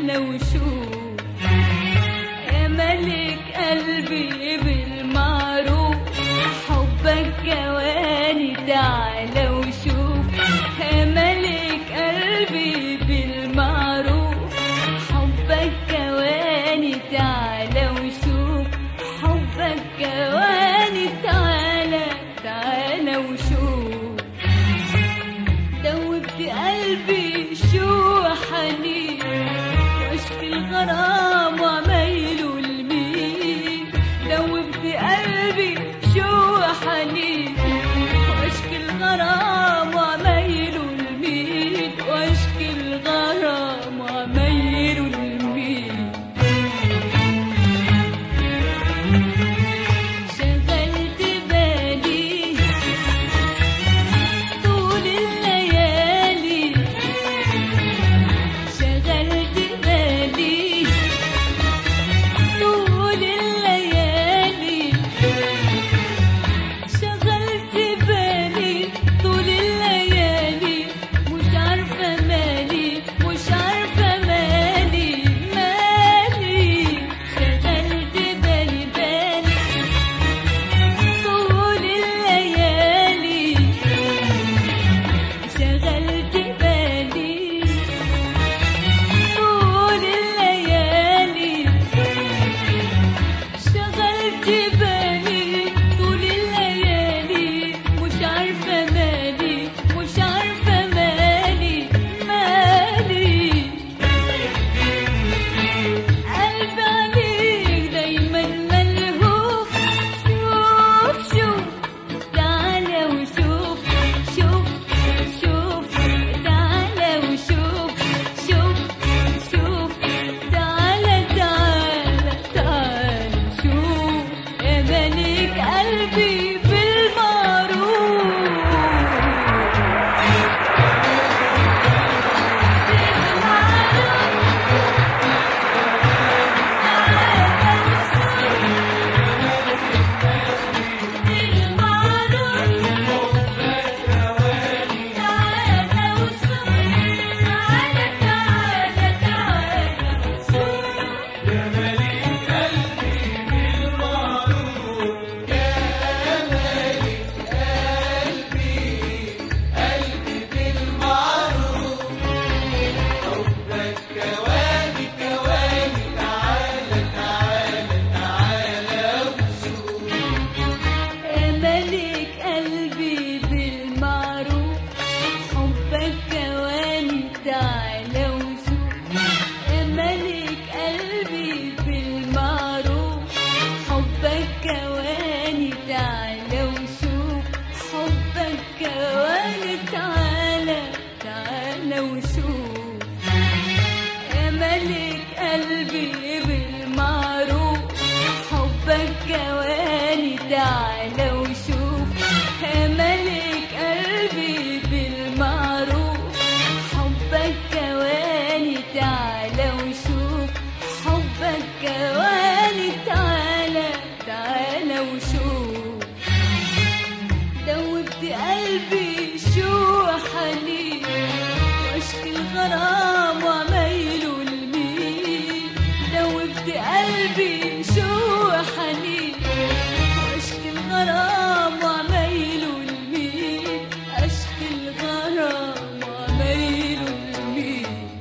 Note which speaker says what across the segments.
Speaker 1: تعالى وشوف يا ملك قلبي بالمعروف حبك جواني تعالى وشوف يا ملك قلبي بالمعروف حبك جواني تعالى وشوف حبك جواني تعالى تعالى وشوف دوبت قلبي شو حنين واشكي الغرام وعمايله لمين دوبت قلبي شو حنين واشكي الغرام وعمايله لمين واشكي الغرام وعمايله لمين شغلت بالي طول الليالي شغلت بالي طول الليالي شغلت بالي طول الليالي مش عارفة مالي مش عارفة مالي مالي شغلت بالي بالي طول الليالي شغلت بالي طول الليالي شغلت بالي طول الليالي مش عارفة مالي مش عارفة مالي مالي قلبي عليك دايما ملهوف شوف شوف تعالى وشوف شوف شوف تعالى وشوف شوف شوف تعالى تعالى تعالى شوف يا ملك قلبي بالمعروف يا ملك قلبي بالمعروف حبك جواني تعالى وشوف يا ملك قلبي بالمعروف حبك جواني تعالى وشوف حبك جواني تعالى تعالى وشوف يا ملك قلبي بالمعروف حبك جواني تعالى وشوف يا ملك قلبي بالمعروف حبك جواني تعالى وشوف حبك جواني تعالى تعالى وشوف دوبت قلبي شو حنين واشكي الغرام وعمايله لمين دوبت قلبي شو حنين واشكي الغرام وعمايله لمين اشكي الغرام وعمايله لمين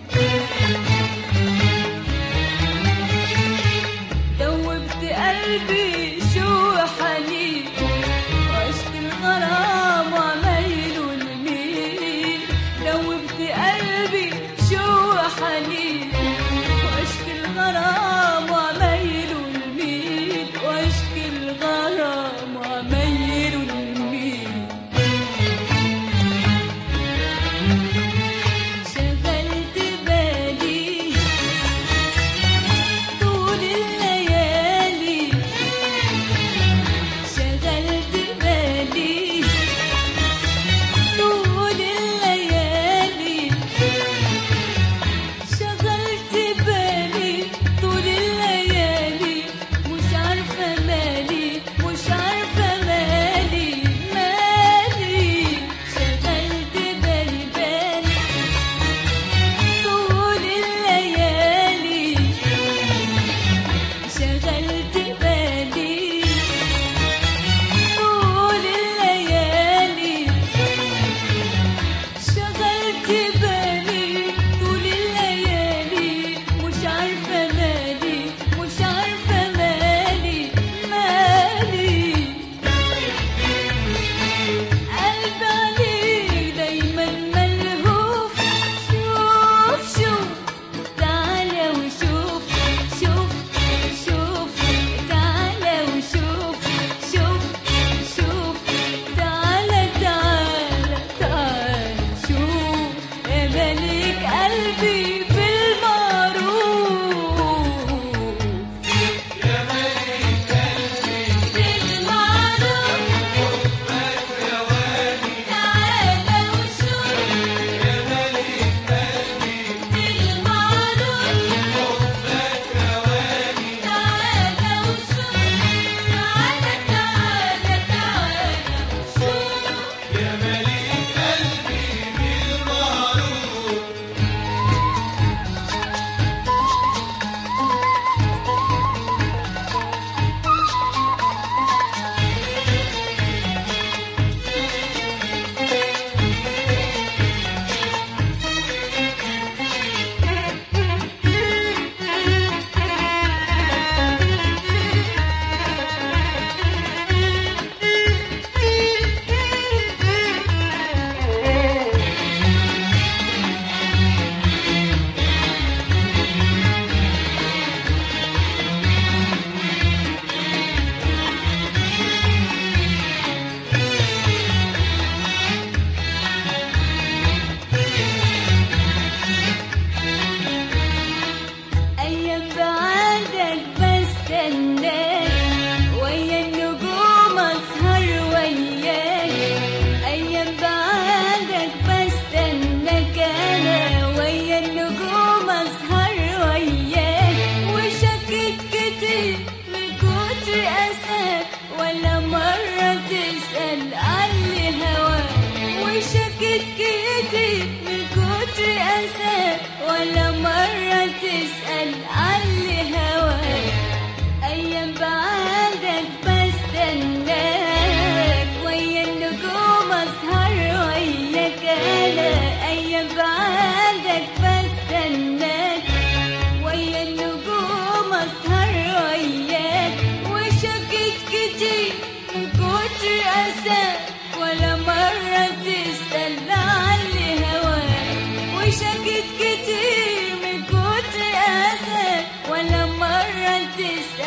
Speaker 1: دوبت قلبي شو حنين واشكي الغرام وعمايله لمين دوبت قلبي شو حنين واشكي الغرام وعمايله لمين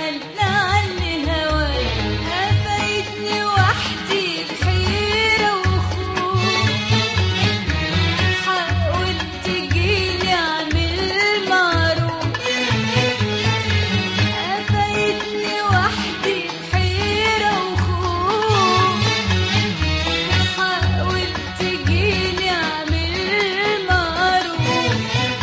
Speaker 1: واسأل لعل هواك أفايتني وحدي بحيرة وخوف حاول تجيلي اعمل معروف أفايتني وحدي بحيرة وخوف حاول تجيلي اعمل معروف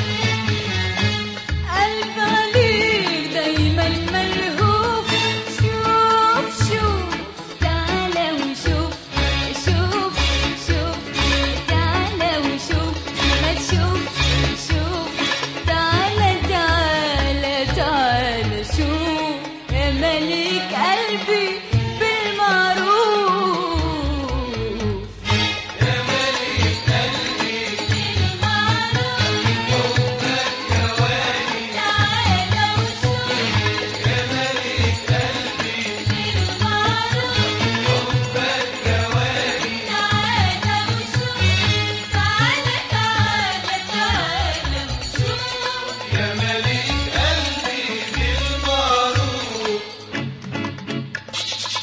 Speaker 1: قلب عليك دايما ملهوف شوف شوف تعالى وشوف شوف شوف تعالى وشوف ما تشوف شوف تعالى تعالى تعالى شوف يا ملك قلبي بالمعروف
Speaker 2: يا مليك قلبي بالمعروف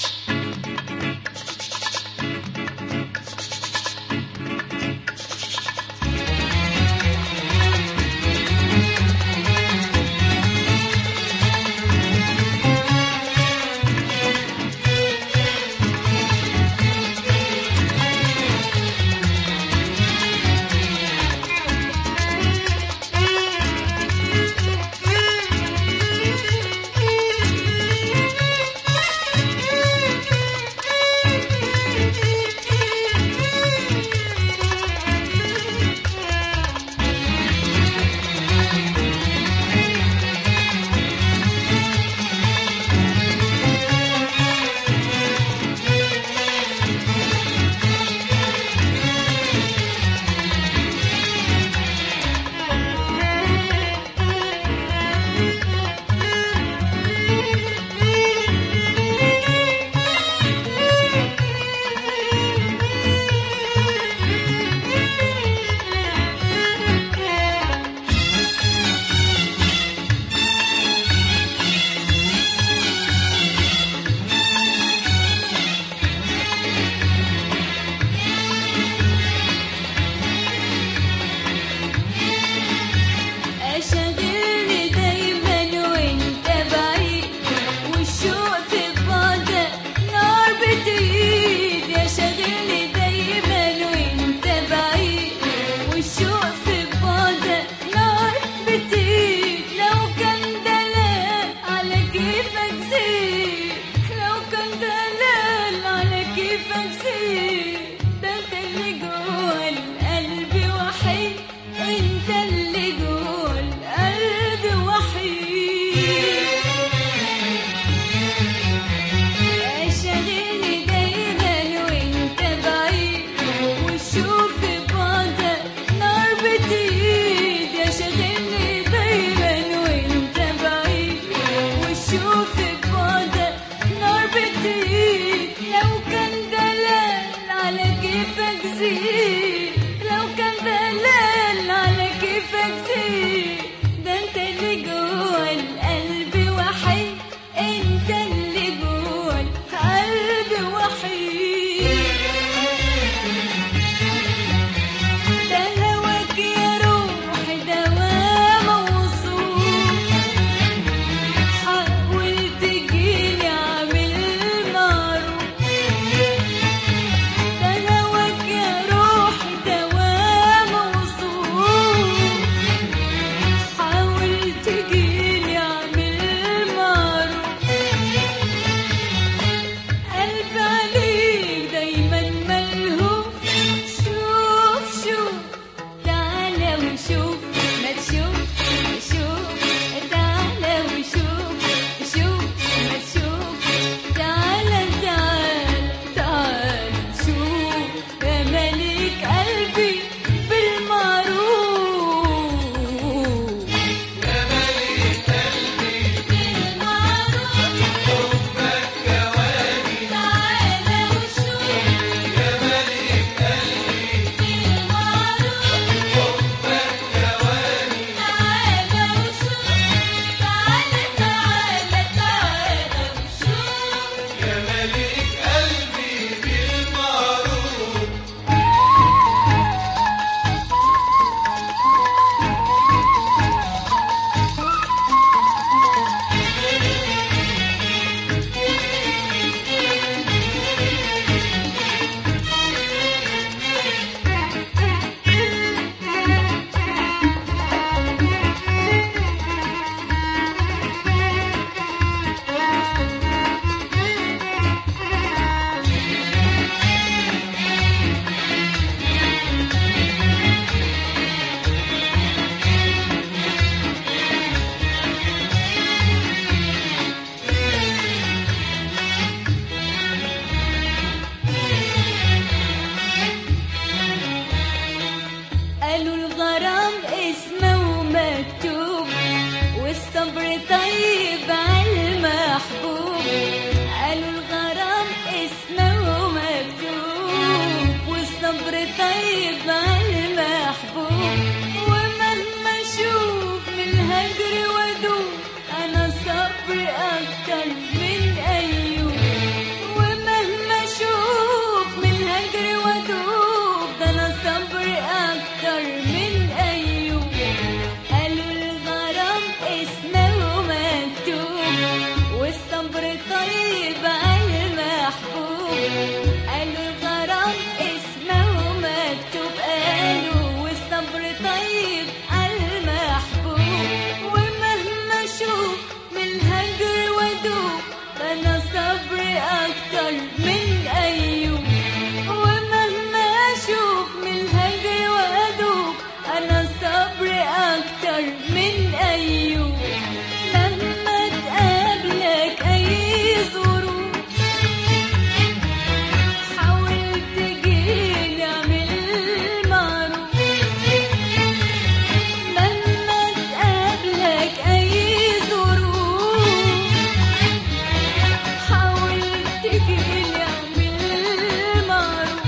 Speaker 1: والصبر طيب عالمحبوب قالوا الغرام اسمه مكتوب والصبر طيب عالمحبوب ومهما اشوف من الهجر وادوب انا صبر اكتر من ايوب ومهما اشوف من الهجر وادوب ده انا صبر اكتر من ايوب قالوا الغرام اسمه مكتوب والصبر طيب عالمحبوب قالوا الغرام اسمه مكتوب قالوا والصبر طيب عالمحبوب ومهما اشوف من الهجر وادوب انا صبر اكتر من ايوب ومهما اشوف من الهجر وادوب انا صبر اكتر من ايوب لما تقابلك اي ظروف حاول تجيني اعمل معروف لما تقابلك اي ظروف حاول تجيني اعمل معروف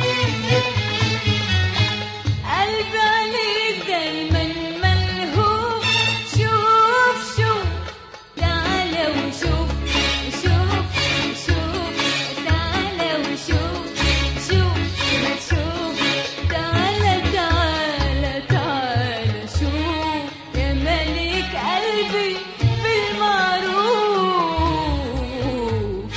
Speaker 1: قلبي عليك دايما ملهوف شوف شوف تعالى وشوف شوف شوف تعالى وشوف شوف ما تشوف تعالى تعالى تعالى شوف يا ملك قلبي بالمعروف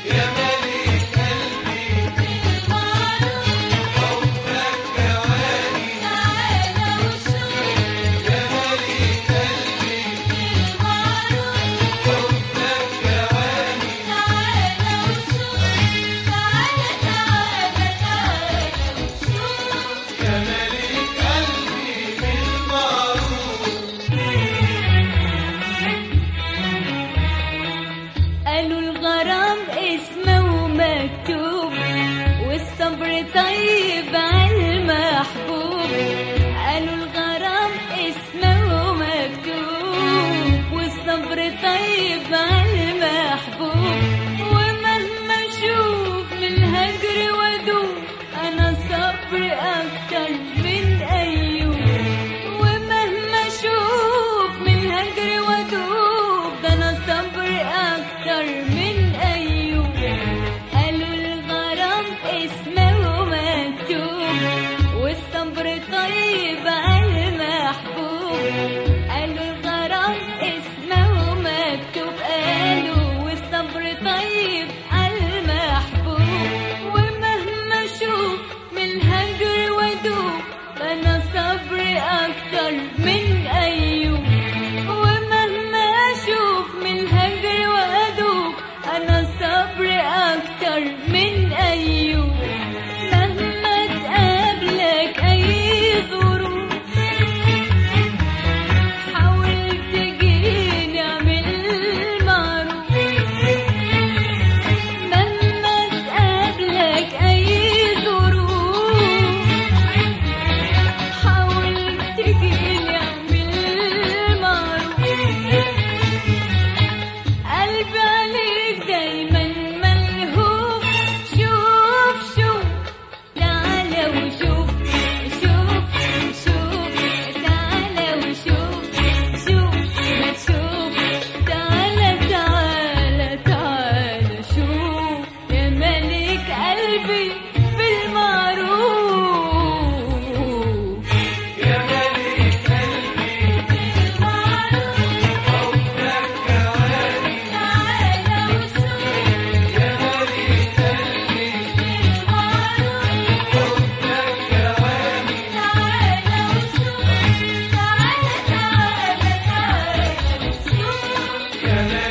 Speaker 1: قالوا الغرام اسمه مكتوب والصبر طيب عالمحبوب قالوا الغرام اسمه مكتوب والصبر طيب عالمحبوب ومهما اشوف من الهجر وادوب انا صبر اكتر من ايوب ومهما اشوف من الهجر وادوب ده انا صبر اكتر من ايوب قالوا الغرام اسمه مكتوب والصبر طيب عالمحبوب قالوا الغرام اسمه مكتوب قالوا والصبر طيب عالمحبوب ومهما اشوف من الهجر وادوب انا صبر اكتر من ايوب ومهما اشوف من الهجر وادوب انا صبر اكتر من ايوب مهما تقابلك اي ظروف حاول تجيني اعمل معروف لما تقابلك اي ظروف حاول تجيني اعمل معروف قلبي عليك دايما ملهوف شوف شوف تعالى وشوف شوف شوف تعالى وشوف شوف ما تشوف تعالى تعالى تعالى شوف يا ملك قلبي بالمعروف
Speaker 2: يا